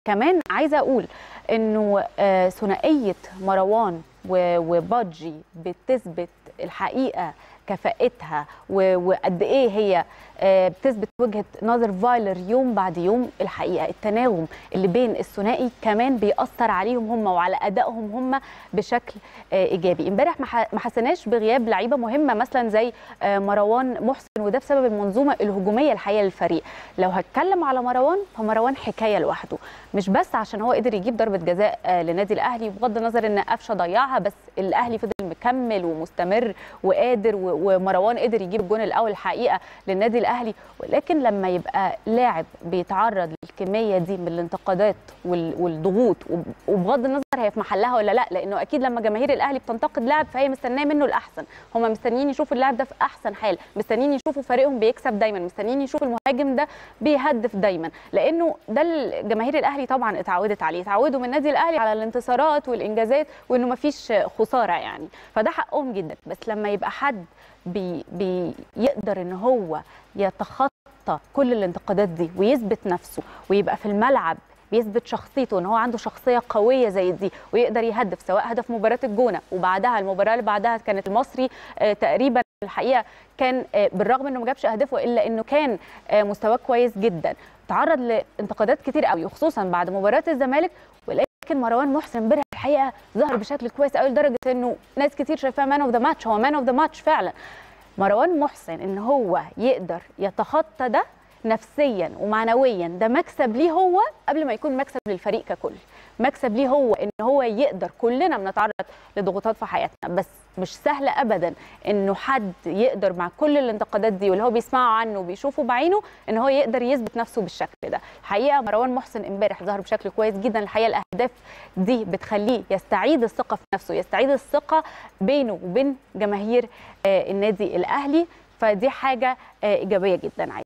كمان عايزه اقول انه آه، ثنائيه مروان و- وبادجي بتثبت الحقيقه كفاءتها و- وقد ايه هي آه، بتثبت وجهه نظر فايلر يوم بعد يوم الحقيقه التناغم اللي بين الثنائي كمان بيأثر عليهم هم وعلى ادائهم هم بشكل آه، ايجابي امبارح ما ح- ما حسناش بغياب لعيبه مهمه مثلا زي آه، مروان محسن وده بسبب المنظومه الهجوميه الحقيقه للفريق لو هتكلم على مروان فمروان حكايه لوحده مش بس عشان هو قدر يجيب ضربه جزاء آه، لنادي الاهلي بغض النظر ان قفشه ضيعها بس الاهلي فضل مكمل ومستمر وقادر و- ومروان قدر يجيب الجون الاول الحقيقه للنادي الاهلي ولكن لما يبقى لاعب بيتعرض للكميه دي من الانتقادات وال- والضغوط وب- وبغض النظر هي في محلها ولا لا لانه اكيد لما جماهير الاهلي بتنتقد لاعب فهي مستنيه منه الاحسن هم مستنيين يشوفوا اللاعب ده في احسن حال مستنيين يشوفوا فريقهم بيكسب دايما مستنيين يشوفوا المهاجم ده بيهدف دايما لانه ده اللي جماهير الاهلي طبعا اتعودت عليه اتعودوا من النادي الاهلي على الانتصارات والانجازات وانه مفيش خساره يعني فده حقهم جدا بس لما يبقى حد بي بيقدر ان هو يتخطى كل الانتقادات دي ويثبت نفسه ويبقى في الملعب بيثبت شخصيته ان هو عنده شخصيه قويه زي دي ويقدر يهدف سواء هدف مباراه الجونه وبعدها المباراه اللي بعدها كانت المصري آه، تقريبا الحقيقه كان آه، بالرغم انه ما جابش اهدافه الا انه كان آه، مستواه كويس جدا تعرض لانتقادات كتير قوي وخصوصا بعد مباراه الزمالك ولكن مروان محسن امبارح الحقيقه ظهر بشكل كويس قوي لدرجه انه ناس كتير شايفاه مان اوف ذا ماتش هو مان اوف ذا ماتش فعلا مروان محسن ان هو يقدر يتخطى ده نفسيا ومعنويا ده مكسب ليه هو قبل ما يكون مكسب للفريق ككل مكسب ليه هو ان هو يقدر كلنا بنتعرض لضغوطات في حياتنا بس مش سهل ابدا انه حد يقدر مع كل الانتقادات دي واللي هو بيسمعه عنه وبيشوفه بعينه ان هو يقدر يثبت نفسه بالشكل ده الحقيقه مروان محسن امبارح ظهر بشكل كويس جدا الحقيقه الاهداف دي بتخليه يستعيد الثقه في نفسه يستعيد الثقه بينه وبين جماهير آه، النادي الاهلي فدي حاجه آه، ايجابيه جدا